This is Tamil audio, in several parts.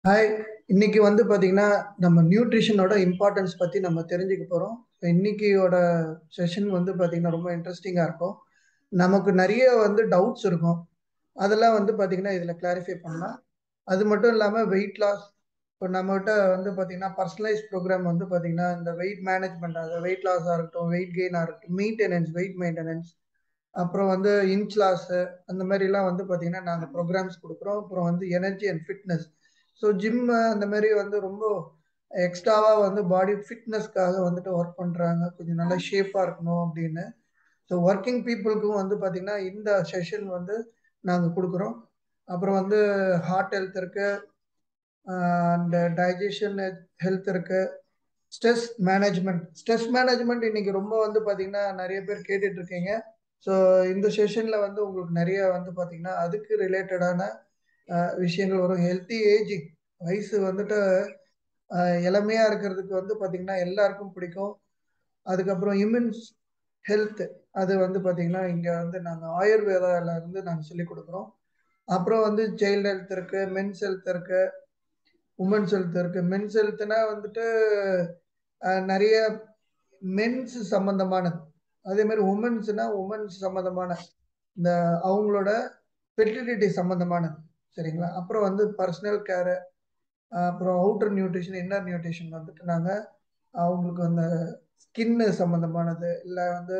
ஹாய் இன்னைக்கு வந்து பாத்தீங்கன்னா நம்ம நியூட்ரிஷனோட இம்பார்ட்டன்ஸ் பத்தி நம்ம தெரிஞ்சுக்க போறோம் இன்னைக்கியோட செஷன் வந்து பாத்தீங்கன்னா ரொம்ப இன்ட்ரெஸ்டிங்கா இருக்கும் நமக்கு நிறைய வந்து டவுட்ஸ் இருக்கும் அதெல்லாம் வந்து பாத்தீங்கன்னா இதுல கிளாரிஃபை பண்ணலாம் அது மட்டும் இல்லாம வெயிட் லாஸ் இப்போ நம்மகிட்ட வந்து பாத்தீங்கன்னா பர்சனலைஸ் ப்ரோக்ராம் வந்து பாத்தீங்கன்னா இந்த வெயிட் மேனேஜ்மெண்ட் அது வெயிட் லாஸாக இருக்கட்டும் வெயிட் கெயினாக இருக்கட்டும் மெயின்டெனன்ஸ் வெயிட் மெயின்டெனன்ஸ் அப்புறம் வந்து இன்ச் லாஸ் அந்த மாதிரிலாம் வந்து பாத்தீங்கன்னா நாங்கள் ப்ரோக்ராம்ஸ் கொடுக்குறோம் அப்புறம் வந்து energy and fitness so gym அந்த மாதிரி வந்து ரொம்ப எக்ஸ்ட்ராவாக வந்து பாடி ஃபிட்னஸ்க்காக வந்துட்டு ஒர்க் பண்ணுறாங்க கொஞ்சம் நல்லா ஷேப்பாக இருக்கணும் அப்படின்னு ஸோ ஒர்க்கிங் பீப்புளுக்கும் வந்து பார்த்திங்கன்னா இந்த செஷன் வந்து நாங்கள் கொடுக்குறோம் அப்புறம் வந்து ஹார்ட் ஹெல்த் இருக்கு அண்ட் டைஜஷன் ஹெல்த் இருக்கு ஸ்ட்ரெஸ் மேனேஜ்மெண்ட் ஸ்ட்ரெஸ் மேனேஜ்மெண்ட் இன்னைக்கு ரொம்ப வந்து பார்த்தீங்கன்னா நிறைய பேர் கேட்டுட்டு இருக்கீங்க ஸோ இந்த செஷனில் வந்து உங்களுக்கு நிறைய வந்து பார்த்தீங்கன்னா அதுக்கு ரிலேட்டடான விஷயங்கள் வரும் ஹெல்த்தி ஏஜிங் வயசு வந்துட்டு இளமையாக இருக்கிறதுக்கு வந்து பார்த்திங்கன்னா எல்லாருக்கும் பிடிக்கும் அதுக்கப்புறம் இம்யூன்ஸ் ஹெல்த் அது வந்து பார்த்திங்கன்னா இங்கே வந்து நாங்கள் ஆயுர்வேதாவில் இருந்து நாங்கள் சொல்லி கொடுக்குறோம் அப்புறம் வந்து சைல்டு ஹெல்த் இருக்குது மென்ஸ் ஹெல்த் இருக்குது உமன்ஸ் ஹெல்த் இருக்குது மென்ஸ் ஹெல்த்னா வந்துட்டு நிறைய மென்ஸ் சம்மந்தமானது அதே மாதிரி உமன்ஸ்னா உமன்ஸ் சம்மந்தமான இந்த அவங்களோட ஃபெர்டிலிட்டி சம்மந்தமானது சரிங்களா அப்புறம் வந்து பர்சனல் கேரு அப்புறம் அவுட்டர் நியூட்ரிஷன் இன்னர் நியூட்ரிஷன் வந்துட்டு நாங்கள் அவங்களுக்கு அந்த ஸ்கின்னு சம்மந்தமானது இல்லை வந்து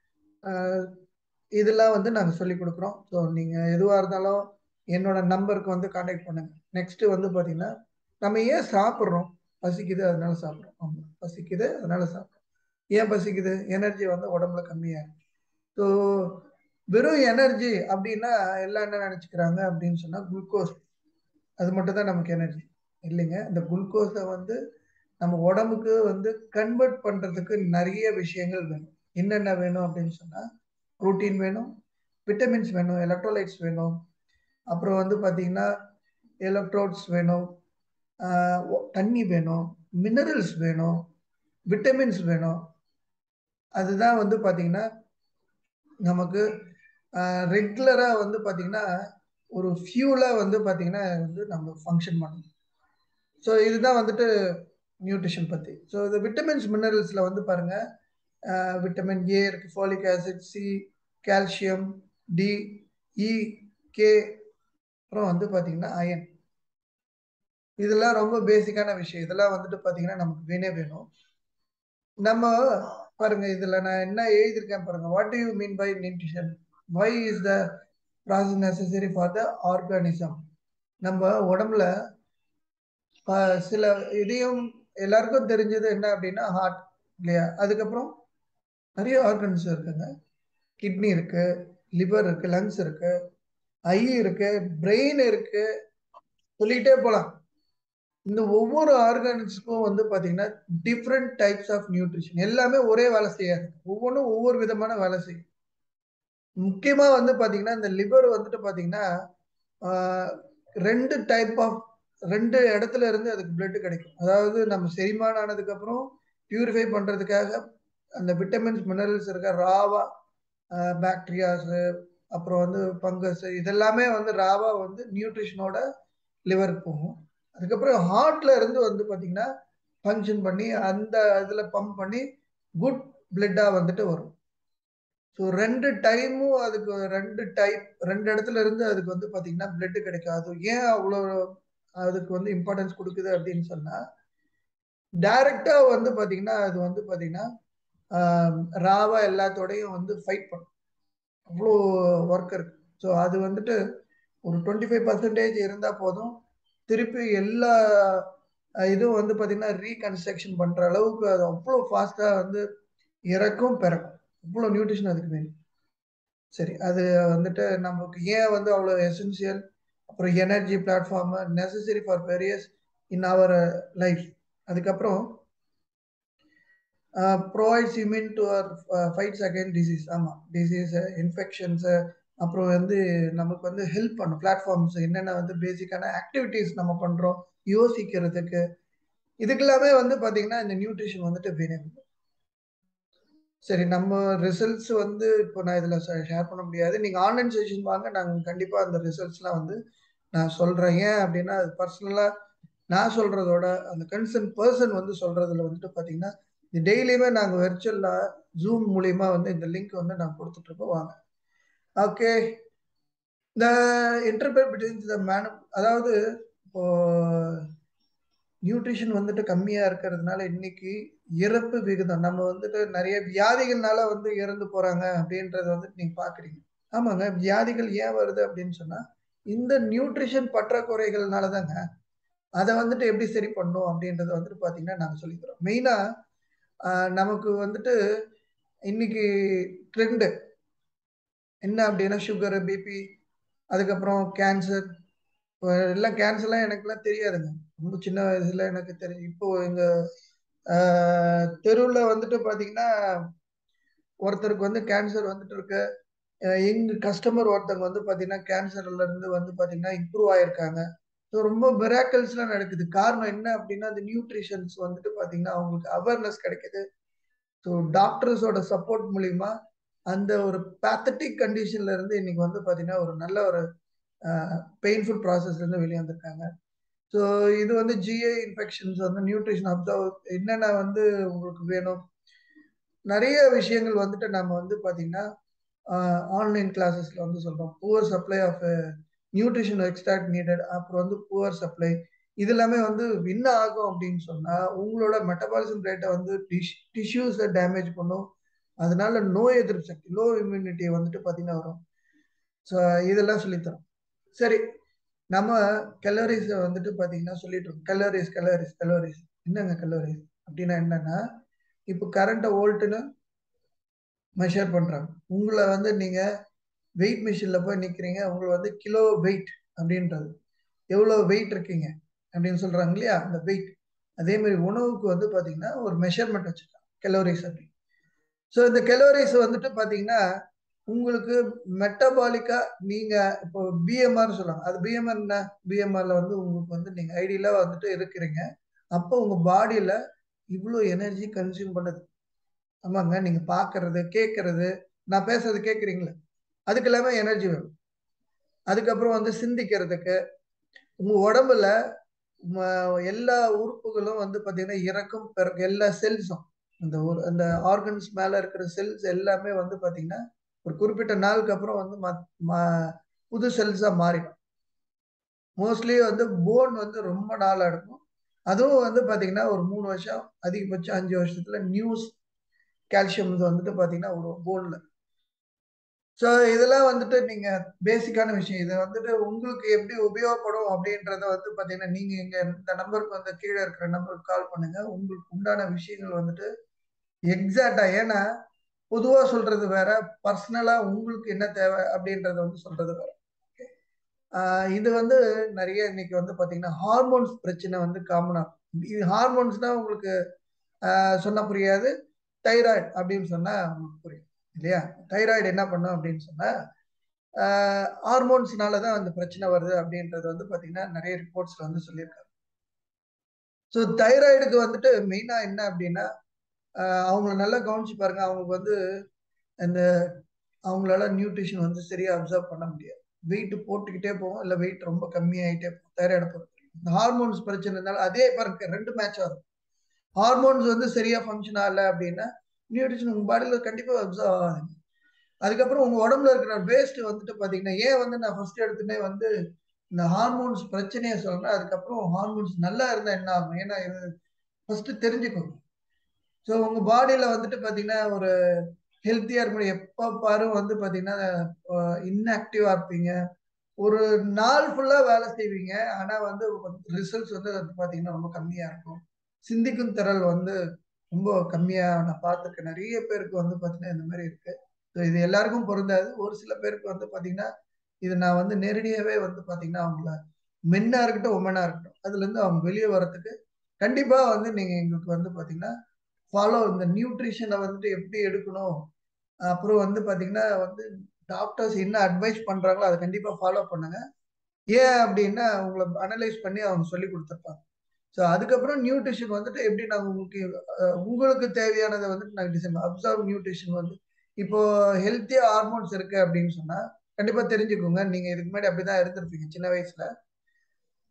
இதெல்லாம் வந்து நாங்கள் சொல்லி கொடுக்குறோம் ஸோ நீங்கள் எதுவாக இருந்தாலும் என்னோட நம்பருக்கு வந்து காண்டாக்ட் பண்ணுங்க நெக்ஸ்ட்டு வந்து பார்த்தீங்கன்னா நம்ம ஏன் சாப்பிட்றோம் பசிக்குது அதனால சாப்பிட்றோம் ஆமாம் பசிக்குது அதனால சாப்பிட்றோம் ஏன் பசிக்குது எனர்ஜி வந்து உடம்புல கம்மியாக ஸோ வெறும் எனர்ஜி அப்படின்னா எல்லாம் என்ன நினச்சிக்கிறாங்க அப்படின்னு சொன்னால் குளுக்கோஸ் அது மட்டும் தான் நமக்கு எனர்ஜி இல்லைங்க இந்த குளுக்கோஸை வந்து நம்ம உடம்புக்கு வந்து கன்வெர்ட் பண்ணுறதுக்கு நிறைய விஷயங்கள் வேணும் என்னென்ன வேணும் அப்படின்னு சொன்னால் ப்ரோட்டீன் வேணும் விட்டமின்ஸ் வேணும் எலக்ட்ரோலைட்ஸ் வேணும் அப்புறம் வந்து பார்த்தீங்கன்னா எலக்ட்ரோட்ஸ் வேணும் தண்ணி வேணும் மினரல்ஸ் வேணும் விட்டமின்ஸ் வேணும் அதுதான் வந்து பார்த்தீங்கன்னா நமக்கு ரெகுலராக வந்து பார்த்தீங்கன்னா ஒரு ஃபியூலாக வந்து பார்த்தீங்கன்னா வந்து நம்ம ஃபங்க்ஷன் பண்ணணும் ஸோ இதுதான் வந்துட்டு நியூட்ரிஷன் பற்றி ஸோ இந்த விட்டமின்ஸ் மினரல்ஸில் வந்து பாருங்கள் விட்டமின் ஏ இருக்குது folic acid C calcium D E K அப்புறம் வந்து பார்த்தீங்கன்னா அயன் இதெல்லாம் ரொம்ப பேசிக்கான விஷயம் இதெல்லாம் வந்துட்டு பார்த்தீங்கன்னா நமக்கு வேணே வேணும் நம்ம பாருங்க இதுல நான் என்ன எழுதியிருக்கேன் பாருங்க what do you mean by nutrition why is the process necessary for the organism நம்ம உடம்புல சில இதையும் எல்லாருக்கும் தெரிஞ்சது என்ன அப்படின்னா ஹார்ட் இல்லையா அதுக்கப்புறம் நிறைய ஆர்கன்ஸ் இருக்குங்க கிட்னி இருக்கு லிவர் இருக்கு லங்ஸ் இருக்கு ஐ இருக்கு பிரெயின் இருக்கு சொல்லிட்டே போகலாம் இந்த ஒவ்வொரு ஆர்கானிக்ஸுக்கும் வந்து பார்த்தீங்கன்னா டிஃப்ரெண்ட் டைப்ஸ் ஆஃப் நியூட்ரிஷன் எல்லாமே ஒரே வேலை செய்யாது ஒவ்வொன்றும் ஒவ்வொரு விதமான வேலை செய்யும் முக்கியமாக வந்து பார்த்தீங்கன்னா இந்த லிவர் வந்துட்டு பார்த்தீங்கன்னா ரெண்டு டைப் ஆஃப் ரெண்டு இடத்துல இருந்து அதுக்கு பிளட் கிடைக்கும் அதாவது நம்ம செரிமானம் ஆனதுக்கப்புறம் பியூரிஃபை பண்ணுறதுக்காக அந்த விட்டமின்ஸ் மினரல்ஸ் இருக்க ராவா பாக்டீரியாஸு அப்புறம் வந்து பங்கஸ் இதெல்லாமே வந்து ராவா வந்து நியூட்ரிஷனோட லிவருக்கு போகும் அதுக்கப்புறம் ஹார்ட்ல இருந்து வந்து பார்த்தீங்கன்னா ஃபங்க்ஷன் பண்ணி அந்த இதில் பம்ப் பண்ணி குட் பிளட்டாக வந்துட்டு வரும் ஸோ ரெண்டு டைமும் அதுக்கு ரெண்டு டைப் ரெண்டு இடத்துல இருந்து அதுக்கு வந்து பார்த்தீங்கன்னா பிளட்டு கிடைக்காது ஏன் அவ்வளோ அதுக்கு வந்து இம்பார்ட்டன்ஸ் கொடுக்குது அப்படின்னு சொன்னால் டைரக்டாக வந்து பார்த்தீங்கன்னா அது வந்து பார்த்தீங்கன்னா ராவா எல்லாத்தோடையும் வந்து ஃபைட் பண்ணும் அவ்வளோ ஒர்க் இருக்கு ஸோ அது வந்துட்டு ஒரு டுவெண்ட்டி ஃபைவ் பர்சன்டேஜ் இருந்தால் போதும் திருப்பி எல்லா இதுவும் வந்து பார்த்தீங்கன்னா ரீகன்ஸ்ட்ரக்ஷன் பண்ணுற அளவுக்கு அது அவ்வளோ ஃபாஸ்ட்டாக வந்து இறக்கும் பிறக்கும் அவ்வளோ நியூட்ரிஷன் அதுக்கு வேணும் சரி அது வந்துட்டு நமக்கு ஏன் வந்து அவ்வளோ எசென்சியல் அப்புறம் energy platform necessary for various in our life அதுக்கப்புறம் provides immune to our fights again disease ஆமாம் டிசீஸு இன்ஃபெக்ஷன்ஸு அப்புறம் வந்து நமக்கு வந்து ஹெல்ப் பண்ணும் பிளாட்ஃபார்ம்ஸ் என்னென்ன வந்து பேசிக்கான ஆக்டிவிட்டீஸ் நம்ம பண்ணுறோம் யோசிக்கிறதுக்கு இதுக்கெல்லாமே வந்து பார்த்தீங்கன்னா இந்த நியூட்ரிஷன் வந்துட்டு வேணும் சரி நம்ம ரிசல்ட்ஸ் வந்து இப்போ நான் இதில் ஷேர் பண்ண முடியாது நீங்கள் ஆன்லைன் செஷன் வாங்க நாங்கள் கண்டிப்பாக அந்த ரிசல்ட்ஸ்லாம் வந்து நான் சொல்கிறேன் ஏன் அப்படின்னா அது பர்சனலாக நான் சொல்றதோட அந்த கன்சர்ன் பர்சன் வந்து சொல்றதுல வந்துட்டு பாத்தீங்கன்னா டெய்லியுமே நாங்க வெர்ச்சுவலா ஜூம் மூலியமா வந்து இந்த லிங்க் வந்து நான் கொடுத்துட்டு இருக்கோம் வாங்க ஓகே இந்த இன்டர்பிரட் பிட்வீன் த மேனு அதாவது இப்போ நியூட்ரிஷன் வந்துட்டு கம்மியா இருக்கிறதுனால இன்னைக்கு இறப்பு விகிதம் நம்ம வந்துட்டு நிறைய வியாதிகள்னால வந்து இறந்து போறாங்க அப்படின்றத வந்துட்டு நீங்க பாக்குறீங்க ஆமாங்க வியாதிகள் ஏன் வருது அப்படின்னு சொன்னா இந்த நியூட்ரிஷன் பற்றாக்குறைகள்னால தாங்க அதை வந்துட்டு எப்படி சரி பண்ணும் அப்படின்றத வந்துட்டு பாத்தீங்கன்னா நாங்க சொல்லிக்கிறோம் மெயினா நமக்கு வந்துட்டு இன்னைக்கு ட்ரெண்டு என்ன அப்படின்னா சுகரு பிபி அதுக்கப்புறம் கேன்சர் எல்லாம் கேன்சர்லாம் எனக்குலாம் தெரியாதுங்க ரொம்ப சின்ன வயசுல எனக்கு தெரியும் இப்போ எங்க தெருவில் வந்துட்டு பார்த்தீங்கன்னா ஒருத்தருக்கு வந்து கேன்சர் வந்துட்டு இருக்கு எங்க கஸ்டமர் ஒருத்தவங்க வந்து பார்த்தீங்கன்னா கேன்சர்ல இருந்து வந்து பார்த்தீங்கன்னா இம்ப்ரூவ் ஆயிருக்காங்க ஸோ ரொம்ப மிராக்கல்ஸ்லாம் நடக்குது காரணம் என்ன அப்படின்னா அந்த நியூட்ரிஷன்ஸ் வந்துட்டு பார்த்தீங்கன்னா அவங்களுக்கு அவேர்னஸ் கிடைக்குது ஸோ டாக்டர்ஸோட சப்போர்ட் மூலியமா அந்த ஒரு பேத்தட்டிக் கண்டிஷன்ல இருந்து இன்னைக்கு வந்து பார்த்தீங்கன்னா ஒரு நல்ல ஒரு பெயின்ஃபுல் ப்ராசஸ்ல இருந்து வெளியே வந்திருக்காங்க ஸோ இது வந்து ஜிஏ இன்ஃபெக்ஷன்ஸ் வந்து நியூட்ரிஷன் அப்சர்வ் என்னென்ன வந்து உங்களுக்கு வேணும் நிறைய விஷயங்கள் வந்துட்டு நம்ம வந்து பார்த்தீங்கன்னா ஆன்லைன் கிளாஸஸ்ல வந்து சொல்றோம் poor supply of nutrition extract needed அப்புறம் வந்து புவர் சப்ளை இது எல்லாமே வந்து என்ன ஆகும் அப்படின்னு சொன்னா உங்களோட மெட்டபாலிசம் ரேட்டை வந்து டிஷ்யூஸை டேமேஜ் பண்ணும் அதனால நோய் எதிர்ப்பு சக்தி லோ இம்யூனிட்டி வந்துட்டு பார்த்தீங்கன்னா வரும் ஸோ இதெல்லாம் சொல்லித்தரோம் சரி நம்ம கலோரிஸ் வந்துட்டு பார்த்தீங்கன்னா சொல்லிட்டு இருக்கோம் கலோரிஸ் கலோரிஸ் கலோரிஸ் என்னங்க கலோரிஸ் அப்படின்னா என்னன்னா இப்போ கரண்ட்டை வோல்ட்டுன்னு மெஷர் பண்றாங்க உங்களை வந்து நீங்க வெயிட் மிஷின்ல போய் நிக்கிறீங்க உங்களை வந்து கிலோ வெயிட் அப்படின்றது எவ்வளோ வெயிட் இருக்கீங்க அப்படின்னு சொல்றாங்க இல்லையா அந்த வெயிட் அதே மாதிரி உணவுக்கு வந்து பாத்தீங்கன்னா ஒரு மெஷர்மெண்ட் வச்சிருக்காங்க கலோரிஸ் அப்படின்னு ஸோ இந்த கலோரிஸ் வந்துட்டு பாத்தீங்கன்னா உங்களுக்கு மெட்டபாலிக்கா நீங்க இப்போ பிஎம்ஆர் சொல்லுவாங்க அது பிஎம்ஆர் என்ன பிஎம்ஆர்ல வந்து உங்களுக்கு வந்து நீங்க ஐடியில வந்துட்டு இருக்கிறீங்க அப்போ உங்க பாடியில இவ்வளோ எனர்ஜி கன்சியூம் பண்ணுது ஆமாங்க நீங்க பாக்குறது கேட்கறது நான் பேசுறது கேட்குறீங்களா அதுக்கு எல்லாமே எனர்ஜி வேணும் அதுக்கப்புறம் வந்து சிந்திக்கிறதுக்கு உங்க உடம்புல எல்லா உறுப்புகளும் வந்து பாத்தீங்கன்னா இறக்கும் பிறகு எல்லா செல்ஸும் அந்த ஒரு அந்த ஆர்கன்ஸ் மேல இருக்கிற செல்ஸ் எல்லாமே வந்து பாத்தீங்கன்னா ஒரு குறிப்பிட்ட நாளுக்கு அப்புறம் வந்து புது செல்ஸா மாறிடும் மோஸ்ட்லி வந்து போன் வந்து ரொம்ப நாள் எடுக்கும் அதுவும் வந்து பாத்தீங்கன்னா ஒரு மூணு வருஷம் அதிகபட்சம் அஞ்சு வருஷத்துல நியூஸ் கால்சியம் வந்துட்டு பாத்தீங்கன்னா ஒரு போன்ல ஸோ இதெல்லாம் வந்துட்டு நீங்க பேசிக்கான விஷயம் இது வந்துட்டு உங்களுக்கு எப்படி உபயோகப்படும் அப்படின்றத வந்து பாத்தீங்கன்னா நீங்க இங்க இந்த நம்பருக்கு வந்து கீழே இருக்கிற நம்பருக்கு கால் பண்ணுங்க உங்களுக்கு உண்டான விஷயங்கள் வந்துட்டு எக்ஸாக்டா ஏன்னா பொதுவா சொல்றது வேற பர்சனலா உங்களுக்கு என்ன தேவை அப்படின்றத வந்து சொல்றது வேற இது வந்து நிறைய இன்னைக்கு வந்து பாத்தீங்கன்னா ஹார்மோன்ஸ் பிரச்சனை வந்து காமனா இது ஹார்மோன்ஸ் தான் உங்களுக்கு சொன்னா புரியாது தைராய்டு அப்படின்னு சொன்னா உங்களுக்கு புரியும் இல்லையா தைராய்டு என்ன பண்ணும் அப்படின்னு சொன்னா ஹார்மோன்ஸ்னால தான் அந்த பிரச்சனை வருது அப்படின்றது வந்து பாத்தீங்கன்னா நிறைய ரிப்போர்ட்ஸ்ல வந்து சொல்லியிருக்காங்க ஸோ தைராய்டுக்கு வந்துட்டு மெயினா என்ன அப்படின்னா அவங்கள நல்லா கவனிச்சு பாருங்க அவங்களுக்கு வந்து இந்த அவங்களால நியூட்ரிஷன் வந்து சரியா அப்சர்வ் பண்ண முடியாது வெயிட் போட்டுக்கிட்டே போகும் இல்லை வெயிட் ரொம்ப கம்மியாயிட்டே போகும் தைராய்டு பொறுத்து இந்த ஹார்மோன்ஸ் பிரச்சனைனால அதே பாருங்க ரெண்டு மேட்ச் ஆகும் ஹார்மோன்ஸ் வந்து சரியா ஃபங்க்ஷன் ஆகல அப்படின்னா நியூட்ரிஷன் உங்க பாடியில கண்டிப்பா அப்சர்வ் ஆகாதுங்க அதுக்கப்புறம் உங்க உடம்புல இருக்கிற வேஸ்ட் வந்துட்டு பாத்தீங்கன்னா ஏன் வந்து நான் ஃபர்ஸ்ட் எடுத்துனே வந்து இந்த ஹார்மோன்ஸ் பிரச்சனையை சொல்றேன் அதுக்கப்புறம் ஹார்மோன்ஸ் நல்லா இருந்தா என்ன ஆகும் ஏன்னா இது ஃபர்ஸ்ட் தெரிஞ்சுக்கோங்க ஸோ உங்க பாடியில வந்துட்டு பாத்தீங்கன்னா ஒரு ஹெல்த்தியா இருக்கணும் எப்ப பாரு வந்து பாத்தீங்கன்னா இன்ஆக்டிவா இருப்பீங்க ஒரு நாள் ஃபுல்லா வேலை செய்வீங்க ஆனா வந்து ரிசல்ட்ஸ் வந்து பாத்தீங்கன்னா ரொம்ப கம்மியா இருக்கும் சிந்திக்கும் திறல் வந்து ரொம்ப கம்மியா நான் பார்த்துருக்கேன் நிறைய பேருக்கு வந்து பாத்தீங்கன்னா இந்த மாதிரி இருக்கு ஸோ இது எல்லாருக்கும் பொருந்தாது ஒரு சில பேருக்கு வந்து பாத்தீங்கன்னா இது நான் வந்து நேரடியாவே வந்து பாத்தீங்கன்னா அவங்கள மென்னா இருக்கட்டும் உமனா இருக்கட்டும் அதுல இருந்து அவங்க வெளியே வர்றதுக்கு கண்டிப்பா வந்து நீங்க எங்களுக்கு வந்து பாத்தீங்கன்னா ஃபாலோ இந்த நியூட்ரிஷனை வந்துட்டு எப்படி எடுக்கணும் அப்புறம் வந்து பாத்தீங்கன்னா வந்து டாக்டர்ஸ் என்ன அட்வைஸ் பண்றாங்களோ அதை கண்டிப்பா ஃபாலோ பண்ணுங்க ஏன் அப்படின்னா உங்களை அனலைஸ் பண்ணி அவங்க சொல்லி கொடுத்துருப்பாங்க ஸோ அதுக்கப்புறம் நியூட்ரிஷன் வந்துட்டு எப்படி நாங்கள் உங்களுக்கு உங்களுக்கு தேவையானதை வந்துட்டு நாங்கள் டிசைன் அப்சர்வ் நியூட்ரிஷன் வந்து இப்போ ஹெல்த்தியா ஹார்மோன்ஸ் இருக்கு அப்படின்னு சொன்னா கண்டிப்பா தெரிஞ்சுக்கோங்க நீங்க இதுக்கு முன்னாடி அப்படிதான் இருந்திருப்பீங்க சின்ன வயசுல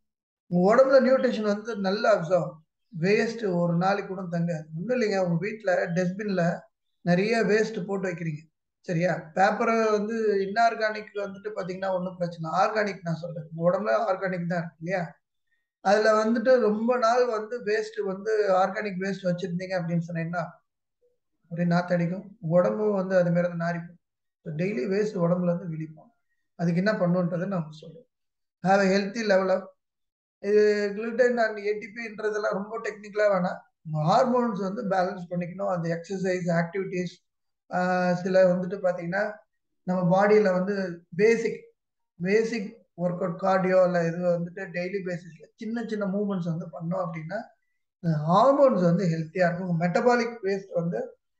உங்க உடம்புல நியூட்ரிஷன் வந்து நல்லா அப்சர்வ் வேஸ்ட் ஒரு நாளைக்கு கூட தங்காது ஒன்றும் இல்லைங்க உங்க வீட்டில் டஸ்ட்பின்ல நிறைய வேஸ்ட் போட்டு வைக்கிறீங்க சரியா பேப்பரை வந்து இன்ஆர்கானிக் வந்துட்டு பார்த்தீங்கன்னா ஒன்றும் பிரச்சனை ஆர்கானிக் நான் சொல்றேன் உங்க உடம்புல ஆர்கானிக் தான் இருக்கு இல்லையா அதுல வந்துட்டு ரொம்ப நாள் வந்து வேஸ்ட் வந்து ஆர்கானிக் வேஸ்ட் வச்சிருந்தீங்க அப்படின்னு சொன்னீங்கன்னா அப்படியே நாத்தடிக்கும் உடம்பு வந்து அது மாதிரி நாரி டெய்லி வேஸ்ட் உடம்புல இருந்து வெளிப்போம் அதுக்கு என்ன பண்ணுன்றதை நான் சொல்லுவேன் have a healthy level of இது குளுட்டன் அண்ட் ஏடிபின்றதெல்லாம் ரொம்ப டெக்னிக்கலாக வேணாம் ஹார்மோன்ஸ் வந்து பேலன்ஸ் பண்ணிக்கணும் அந்த எக்ஸசைஸ் ஆக்டிவிட்டீஸ் சில வந்துட்டு பார்த்தீங்கன்னா நம்ம பாடியில் வந்து basic basic workout cardio இல்லை இது வந்துட்டு டெய்லி பேசிஸில் சின்ன சின்ன மூவ்மெண்ட்ஸ் வந்து பண்ணோம் அப்படின்னா ஹார்மோன்ஸ் வந்து ஹெல்த்தியாக இருக்கும் மெட்டபாலிக் வேஸ்ட் வந்து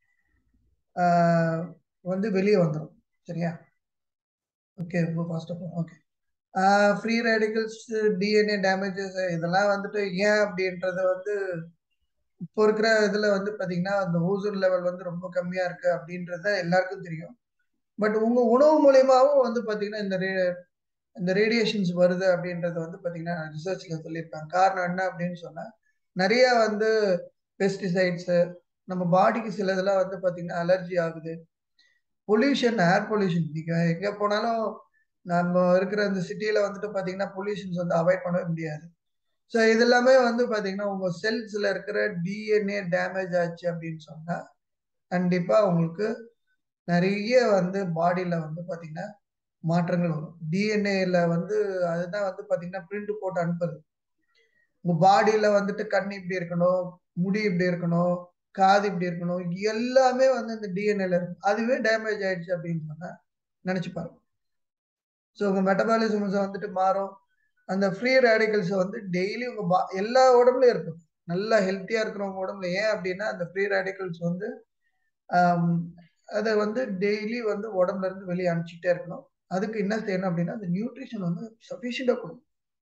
வந்து வெளியே வந்துடும் சரியா ஓகே ரொம்ப ஃபாஸ்ட்டாக போகும் okay free radicals DNA damages இதெல்லாம் வந்துட்டு ஏன் அப்படின்றத வந்து இப்போ இருக்கிற இதில் வந்து பார்த்தீங்கன்னா அந்த ஓசோன் லெவல் வந்து ரொம்ப கம்மியாக இருக்குது அப்படின்றத எல்லாருக்கும் தெரியும் பட் உங்கள் உணவு மூலியமாகவும் வந்து பார்த்தீங்கன்னா இந்த ரே இந்த ரேடியேஷன்ஸ் வருது அப்படின்றது வந்து பார்த்தீங்கன்னா ரிசர்ச்சில் சொல்லியிருக்காங்க காரணம் என்ன அப்படின்னு சொன்னால் நிறைய வந்து பெஸ்டிசைட்ஸு நம்ம பாடிக்கு சில இதெல்லாம் வந்து பார்த்தீங்கன்னா அலர்ஜி ஆகுது பொல்யூஷன் ஏர் பொல்யூஷன் நீங்கள் எங்கே போனாலும் நம்ம இருக்கிற இந்த சிட்டியில் வந்துட்டு பார்த்தீங்கன்னா பொல்யூஷன்ஸ் வந்து அவாய்ட் பண்ணவே முடியாது ஸோ இது எல்லாமே வந்து பார்த்தீங்கன்னா உங்கள் செல்ஸில் இருக்கிற டிஎன்ஏ டேமேஜ் ஆச்சு அப்படின்னு சொன்னால் கண்டிப்பாக உங்களுக்கு நிறைய வந்து பாடியில் வந்து பார்த்தீங்கன்னா மாற்றங்கள் வரும் டிஎன்ஏல வந்து அதுதான் வந்து பார்த்தீங்கன்னா பிரிண்ட் போட்டு அனுப்புது உங்கள் பாடியில் வந்துட்டு கண் இப்படி இருக்கணும் முடி இப்படி இருக்கணும் காது இப்படி இருக்கணும் எல்லாமே வந்து இந்த டிஎன்ஏல இருக்கும் அதுவே டேமேஜ் ஆயிடுச்சு அப்படின்னு சொன்னா நினைச்சு பாருங்க ஸோ உங்க மெட்டபாலிசம்ஸ் வந்துட்டு மாறும் அந்த ஃப்ரீ ரேடிக்கல்ஸ் வந்து டெய்லி உங்க பா எல்லா உடம்புலயும் இருக்கும் நல்லா ஹெல்த்தியா இருக்கிறவங்க உடம்புல ஏன் அப்படின்னா அந்த ஃப்ரீ ரேடிக்கல்ஸ் வந்து அதை வந்து டெய்லி வந்து உடம்புல இருந்து வெளியே அனுப்பிச்சிட்டே இருக்கணும் அதுக்கு என்ன செய்யணும் அப்படின்னா அந்த நியூட்ரிஷன் வந்து சஃபிஷியண்டா கொடுக்கும்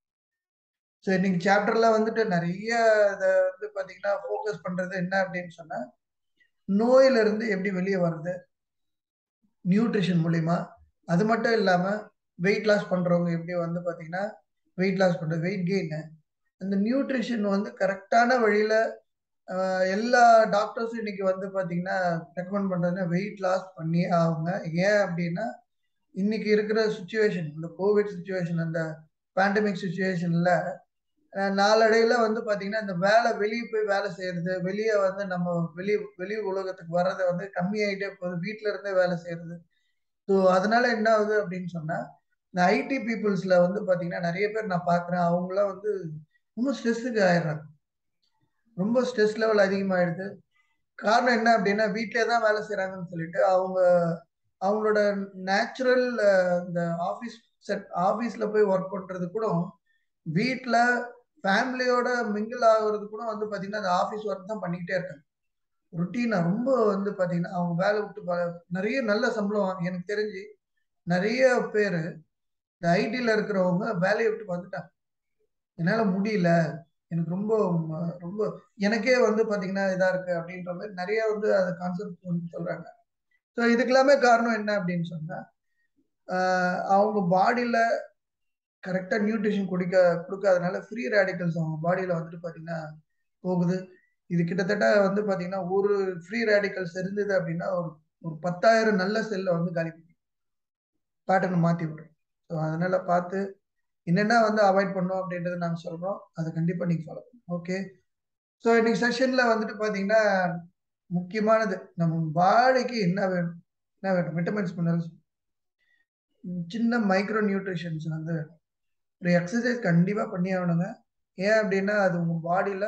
ஸோ இன்னைக்கு சாப்டர்ல வந்துட்டு நிறைய இதை வந்து பார்த்தீங்கன்னா ஃபோக்கஸ் பண்றது என்ன அப்படின்னு சொன்னா நோயில இருந்து எப்படி வெளியே வருது நியூட்ரிஷன் மூலியமா அது மட்டும் இல்லாம வெயிட் லாஸ் பண்றவங்க எப்படி வந்து பார்த்தீங்கன்னா வெயிட் லாஸ் பண்றது வெயிட் கெயின் அந்த நியூட்ரிஷன் வந்து கரெக்டான வழியில எல்லா டாக்டர்ஸும் இன்னைக்கு வந்து பார்த்தீங்கன்னா ரெக்கமெண்ட் பண்றதுன்னா வெயிட் லாஸ் பண்ணி ஆகுங்க ஏன் அப்படின்னா இன்னைக்கு இருக்கிற சுச்சுவேஷன் இந்த கோவிட் சுச்சுவேஷன் அந்த பேண்டமிக் சுச்சுவேஷன்ல நாளடைவில் வந்து பார்த்தீங்கன்னா இந்த வேலை வெளியே போய் வேலை செய்யறது வெளியே வந்து நம்ம வெளி வெளி உலகத்துக்கு வர்றதை வந்து கம்மியாயிட்டே போகுது வீட்டில இருந்தே வேலை செய்யறது ஸோ அதனால என்ன ஆகுது அப்படின்னு சொன்னா இந்த ஐடி பீப்புள்ஸ்ல வந்து பார்த்தீங்கன்னா நிறைய பேர் நான் பார்க்குறேன் அவங்களாம் வந்து ரொம்ப ஸ்ட்ரெஸ்ஸுக்கு ஆயிடுறாங்க ரொம்ப ஸ்ட்ரெஸ் லெவல் அதிகமாயிடுது காரணம் என்ன அப்படின்னா வீட்டிலே தான் வேலை செய்யறாங்கன்னு சொல்லிட்டு அவங்க அவங்களோட நேச்சுரல் இந்த ஆஃபீஸ் செட் ஆஃபீஸில் போய் ஒர்க் பண்ணுறது கூட வீட்டில் ஃபேமிலியோட மிங்கிள் ஆகுறது கூட வந்து பார்த்தீங்கன்னா அந்த ஆஃபீஸ் ஒர்க் தான் பண்ணிக்கிட்டே இருக்காங்க ருட்டீனாக ரொம்ப வந்து பார்த்தீங்கன்னா அவங்க வேலை விட்டு நிறைய நல்ல சம்பளம் வாங்க எனக்கு தெரிஞ்சு நிறைய பேர் இந்த ஐடியில் இருக்கிறவங்க வேலையை விட்டு வந்துட்டாங்க என்னால் முடியல எனக்கு ரொம்ப ரொம்ப எனக்கே வந்து பார்த்தீங்கன்னா இதாக இருக்கு அப்படின்ற மாதிரி நிறைய வந்து அந்த கான்செப்ட் வந்து சொல்கிறாங்க ஸோ இதுக்கெல்லாமே காரணம் என்ன அப்படின்னு சொன்னால் அவங்க பாடியில் கரெக்டாக நியூட்ரிஷன் குடிக்க கொடுக்காதனால ஃப்ரீ ரேடிக்கல்ஸ் அவங்க பாடியில் வந்துட்டு பார்த்தீங்கன்னா போகுது இது கிட்டத்தட்ட வந்து பார்த்தீங்கன்னா ஒரு ஃப்ரீ ரேடிக்கல்ஸ் இருந்தது அப்படின்னா ஒரு ஒரு பத்தாயிரம் நல்ல செல்லை வந்து காலி பண்ணி பேட்டர்னை மாற்றி விட்ரும் ஸோ அதனால பார்த்து என்னென்ன வந்து அவாய்ட் பண்ணோம் அப்படின்றத நாங்கள் சொல்கிறோம் அதை கண்டிப்பாக நீங்கள் ஃபாலோ பண்ணுங்க ஓகே ஸோ இன்னைக்கு செஷனில் வந்துட்டு பார்த்தீங்கன்னா முக்கியமானது நம்ம பாடிக்கு என்ன வேணும் என்ன வேணும் விட்டமின்ஸ் மினரல்ஸ் சின்ன மைக்ரோ நியூட்ரிஷன்ஸ் வந்து ஒரு எக்ஸசைஸ் கண்டிப்பாக பண்ணி ஆகணுங்க ஏன் அப்படின்னா அது உங்கள் பாடியில்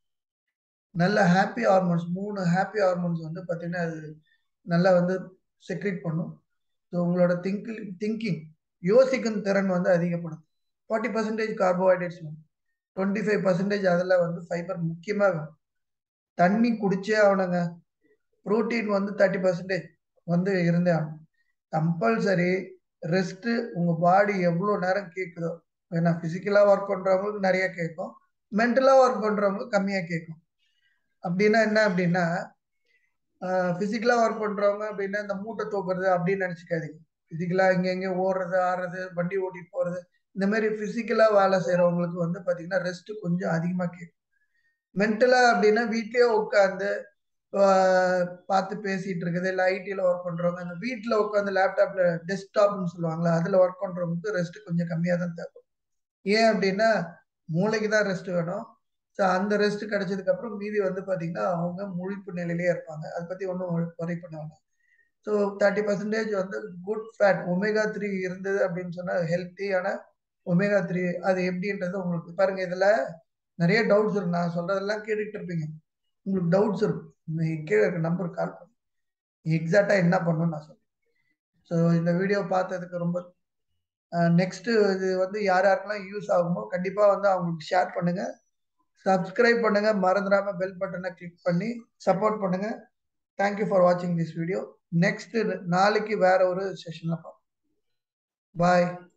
நல்ல ஹாப்பி ஹார்மோன்ஸ் மூணு ஹாப்பி ஹார்மோன்ஸ் வந்து பார்த்தீங்கன்னா அது நல்லா வந்து செக்ரேட் பண்ணும் ஸோ உங்களோட திங்கிங் திங்கிங் யோசிக்கும் திறன் வந்து அதிகப்படும் ஃபார்ட்டி பர்சன்டேஜ் கார்போஹைட்ரேட்ஸ் வேணும் டுவெண்ட்டி ஃபைவ் பர்சன்டேஜ் அதில் வந்து ஃபைபர் முக்கியமாக வேணும் தண்ணி குடிச்சே ஆகணுங்க ப்ரோட்டீன் வந்து தேர்ட்டி பர்சன்டேஜ் வந்து இருந்தே ஆகணும் கம்பல்சரி ரெஸ்ட்டு உங்கள் பாடி எவ்வளோ நேரம் கேட்குதோ ஏன்னா ஃபிசிக்கலாக ஒர்க் பண்ணுறவங்களுக்கு நிறைய கேட்கும் மென்டலாக ஒர்க் பண்ணுறவங்களுக்கு கம்மியாக கேட்கும் அப்படின்னா என்ன அப்படின்னா ஃபிசிக்கலாக ஒர்க் பண்ணுறவங்க அப்படின்னா இந்த மூட்டை தூக்குறது அப்படின்னு நினச்சிக்காதீங்க ஃபிசிக்கலாக இங்கே எங்கே ஓடுறது ஆடுறது வண்டி ஓட்டிட்டு போகிறது இந்த மாதிரி பிசிக்கலா வேலை செய்யறவங்களுக்கு வந்து பாத்தீங்கன்னா ரெஸ்ட் கொஞ்சம் அதிகமா கேட்கும் மென்டலா அப்படின்னா வீட்லயே உட்காந்து பார்த்து பேசிட்டு இருக்குது இல்லை ஐடியில் ஒர்க் பண்றவங்க அந்த வீட்டில் உட்காந்து லேப்டாப்ல டெஸ்க்டாப்னு சொல்லுவாங்களா அதுல ஒர்க் பண்றவங்களுக்கு ரெஸ்ட் கொஞ்சம் கம்மியா தான் தேவை ஏன் அப்படின்னா மூளைக்கு தான் ரெஸ்ட் வேணும் ஸோ அந்த ரெஸ்ட் கிடைச்சதுக்கு அப்புறம் மீதி வந்து பாத்தீங்கன்னா அவங்க முழிப்பு நிலையிலேயே இருப்பாங்க அதை பத்தி ஒன்றும் ஒரி பண்ணுவாங்க ஸோ தேர்ட்டி பர்சன்டேஜ் வந்து குட் ஃபேட் ஒமேகா த்ரீ இருந்தது அப்படின்னு சொன்னா ஹெல்த்தியான ஒமேகா த்ரீ அது எப்படின்றது உங்களுக்கு பாருங்க இதுல நிறைய டவுட்ஸ் இருக்கும் நான் சொல்றதெல்லாம் கேட்டுட்டு இருப்பீங்க உங்களுக்கு டவுட்ஸ் இருக்கும் கீழே இருக்க நம்பர் கால் பண்ணி எக்ஸாக்டா என்ன பண்ணணும்னு நான் சொல்றேன் ஸோ இந்த வீடியோ பார்த்ததுக்கு ரொம்ப நெக்ஸ்ட் இது வந்து யார் யாருக்கெல்லாம் யூஸ் ஆகுமோ கண்டிப்பா வந்து அவங்களுக்கு ஷேர் பண்ணுங்க சப்ஸ்கிரைப் பண்ணுங்க மறந்துடாம பெல் பட்டனை கிளிக் பண்ணி சப்போர்ட் பண்ணுங்க தேங்க்யூ ஃபார் வாட்சிங் திஸ் வீடியோ நெக்ஸ்ட் நாளைக்கு வேற ஒரு செஷன்ல பார்ப்போம் பாய்